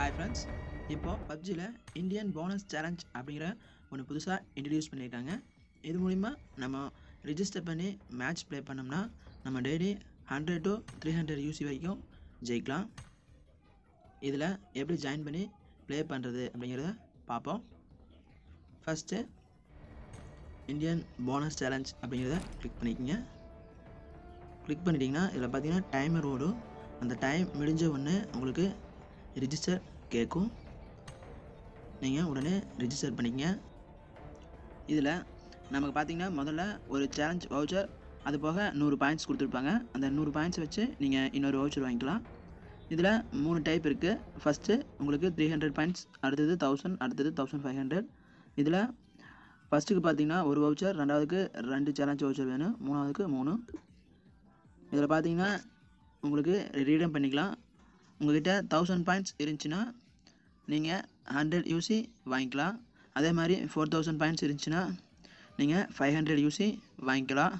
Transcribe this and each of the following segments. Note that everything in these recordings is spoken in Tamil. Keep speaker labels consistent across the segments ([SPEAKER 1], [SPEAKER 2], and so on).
[SPEAKER 1] ஹாய் ஃப்ரெண்ட்ஸ் இப்போ பப்ஜியில் இந்தியன் போனஸ் சேலஞ்ச் அப்படிங்கிற ஒன்று புதுசாக இன்ட்ரடியூஸ் பண்ணியிருக்காங்க இது மூலிமா நம்ம ரிஜிஸ்டர் பண்ணி மேட்ச் ப்ளே பண்ணோம்னா நம்ம daily hundred to three hundred UC வரைக்கும் ஜெயிக்கலாம் இதில் எப்படி ஜாயின் பண்ணி ப்ளே பண்ணுறது அப்படிங்கிறத பார்ப்போம் ஃபஸ்ட்டு இந்தியன் போனஸ் சேலஞ்ச் அப்படிங்கிறத கிளிக் பண்ணிக்கோங்க கிளிக் பண்ணிட்டீங்கன்னா இதில் பார்த்தீங்கன்னா டைமர் ஓடும் அந்த டைம் முடிஞ்ச உடனே உங்களுக்கு ரிஜிஸ்டர் கேட்கும் நீங்கள் உடனே ரிஜிஸ்டர் பண்ணிக்கங்க இதில் நமக்கு பார்த்தீங்கன்னா முதல்ல ஒரு சேலஞ்ச் வவுச்சர் அது போக நூறு பாயிண்ட்ஸ் கொடுத்துருப்பாங்க அந்த நூறு பாயிண்ட்ஸ் வச்சு நீங்கள் இன்னொரு வவுச்சர் வாங்கிக்கலாம் இதில் மூணு டைப் இருக்குது ஃபஸ்ட்டு உங்களுக்கு த்ரீ ஹண்ட்ரட் பாயிண்ட்ஸ் அடுத்தது தௌசண்ட் அடுத்தது தௌசண்ட் ஃபைவ் ஹண்ட்ரட் இதில் ஃபஸ்ட்டுக்கு பார்த்தீங்கன்னா ஒரு வவுச்சர் ரெண்டாவதுக்கு ரெண்டு சேலஞ்ச் வவுச்சர் வேணும் மூணாவதுக்கு மூணு இதில் பார்த்தீங்கன்னா உங்களுக்கு ரீடம் பண்ணிக்கலாம் உங்கள்கிட்ட தௌசண்ட் பாயிண்ட்ஸ் இருந்துச்சுன்னா நீங்கள் ஹண்ட்ரட் யூசி வாங்கிக்கலாம் அதே மாதிரி ஃபோர் தௌசண்ட் பாயிண்ட்ஸ் இருந்துச்சுன்னா நீங்கள் ஃபைவ் ஹண்ட்ரட் யூசி வாங்கிக்கலாம்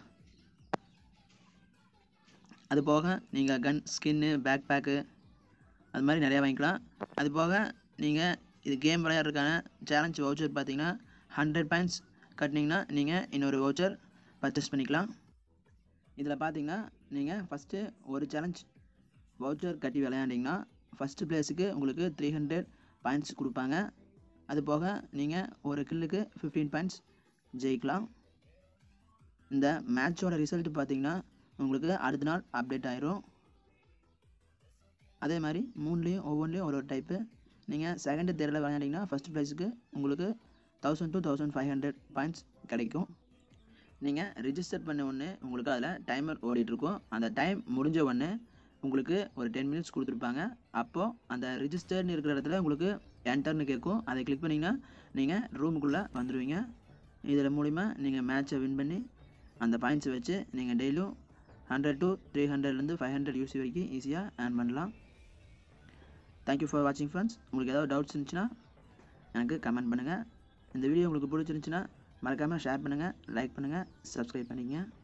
[SPEAKER 1] அது போக நீங்கள் கன் ஸ்கின்னு பேக் பேக்கு அது மாதிரி நிறையா வாங்கிக்கலாம் அது போக நீங்கள் இது கேம் விளையாடுறதுக்கான சேலஞ்ச் வவுச்சர் பார்த்தீங்கன்னா ஹண்ட்ரட் பாயிண்ட்ஸ் கட்டினீங்கன்னா நீங்கள் இன்னொரு வவுச்சர் பர்ச்சேஸ் பண்ணிக்கலாம் இதில் பார்த்தீங்கன்னா நீங்கள் ஃபஸ்ட்டு ஒரு சேலஞ்ச் வவுச்சர் கட்டி விளையாண்டிங்கன்னா ஃபஸ்ட்டு ப்ளேஸுக்கு உங்களுக்கு த்ரீ ஹண்ட்ரட் பாயிண்ட்ஸ் கொடுப்பாங்க அது போக நீங்கள் ஒரு கில்லுக்கு ஃபிஃப்டீன் பாயிண்ட்ஸ் ஜெயிக்கலாம் இந்த மேட்சோட ரிசல்ட் பார்த்தீங்கன்னா உங்களுக்கு அடுத்த நாள் அப்டேட் ஆயிரும் அதே மாதிரி மூணுலேயும் ஒவ்வொன்றிலையும் ஒரு ஒரு டைப்பு நீங்கள் செகண்ட் தேர்டில் விளையாண்டிங்கன்னா ஃபஸ்ட் ப்ரைஸுக்கு உங்களுக்கு thousand to thousand five hundred points கிடைக்கும் நீங்கள் ரிஜிஸ்டர் பண்ண உடனே உங்களுக்கு அதில் டைமர் ஓடிட்டுருக்கும் அந்த டைம் முடிஞ்ச உடனே உங்களுக்கு ஒரு டென் மினிட்ஸ் கொடுத்துருப்பாங்க அப்போது அந்த ரிஜிஸ்டர்னு இருக்கிற இடத்துல உங்களுக்கு என்டர்னு கேட்கும் அதை கிளிக் பண்ணிங்கன்னா நீங்கள் ரூமுக்குள்ளே வந்துடுவீங்க இதில் மூலிமா நீங்கள் மேட்ச்சை வின் பண்ணி அந்த பாயிண்ட்ஸை வச்சு நீங்கள் டெய்லியும் ஹண்ட்ரட் டு த்ரீ ஹண்ட்ரட்லேருந்து ஃபைவ் ஹண்ட்ரட் யூசி வரைக்கும் ஈஸியாக ஏர்ன் பண்ணலாம் தேங்க்யூ ஃபார் வாட்சிங் ஃப்ரெண்ட்ஸ் உங்களுக்கு ஏதாவது டவுட்ஸ் இருந்துச்சுன்னா எனக்கு கமெண்ட் பண்ணுங்கள் இந்த வீடியோ உங்களுக்கு பிடிச்சிருந்துச்சுன்னா மறக்காமல் ஷேர் பண்ணுங்கள் லைக் பண்ணுங்கள் சப்ஸ்கிரைப் பண்ணிக்கங்க